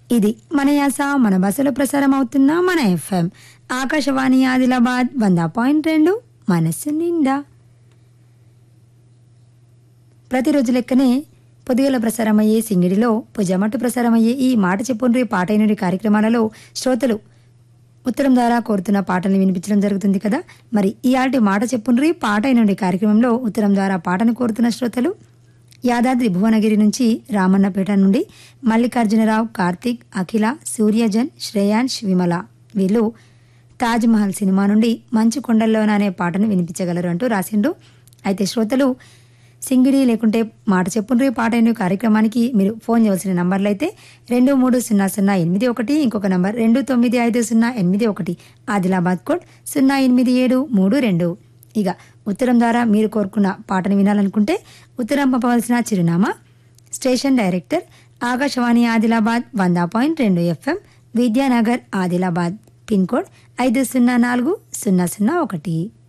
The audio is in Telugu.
ఇది మన యాస మన బస్సులో ప్రసారం అవుతున్న మన ఎఫ్ఎం ఆకాశవాణి ఆదిలాబాద్ వంద పాయింట్ రెండు మనస్సు నిండా ప్రతిరోజు లెక్కనే పొదిగల ప్రసారమయ్యే సింగిడిలో పుజమట్టు ప్రసారమయ్యే ఈ మాట చెప్పుండ్రి పాటైనడి కార్యక్రమాలలో శ్రోతలు ఉత్తరం ద్వారా కోరుతున్న పాటల్ని వినిపించడం జరుగుతుంది కదా మరి ఇయాల్టి మాట చెప్పుండ్రి పాట అయినండి కార్యక్రమంలో ఉత్తరం ద్వారా పాటను కోరుతున్న శ్రోతలు యాదాద్రి భువనగిరి నుంచి రామన్నపేట నుండి మల్లికార్జునరావు కార్తిక్ అఖిల సూర్యజన్ శ్రేయాన్ష్ విమల వీళ్ళు తాజ్ మహల్ సినిమా నుండి మంచు కొండల్లోన అనే పాటను వినిపించగలరు అంటూ రాసిండు అయితే శ్రోతలు సింగిడి లేకుంటే మాట చెప్పుండ్రి పాట అయిన కార్యక్రమానికి మీరు ఫోన్ చేయవలసిన నంబర్లు అయితే రెండు మూడు సున్నా సున్నా ఎనిమిది ఒకటి ఇంకొక నంబర్ రెండు తొమ్మిది ఐదు సున్నా ఎనిమిది ఒకటి ఆదిలాబాద్ కోడ్ సున్నా ఎనిమిది ఏడు మూడు రెండు ఇక ఉత్తరం ద్వారా మీరు కోరుకున్న పాటను వినాలనుకుంటే ఉత్తరం పంపవలసిన చిరునామా స్టేషన్ డైరెక్టర్ ఆకాశవాణి ఆదిలాబాద్ వంద పాయింట్ రెండు FM Vidyanagar Adilabad pin code ఐదు సున్నా నాలుగు సున్నా సున్నా ఒకటి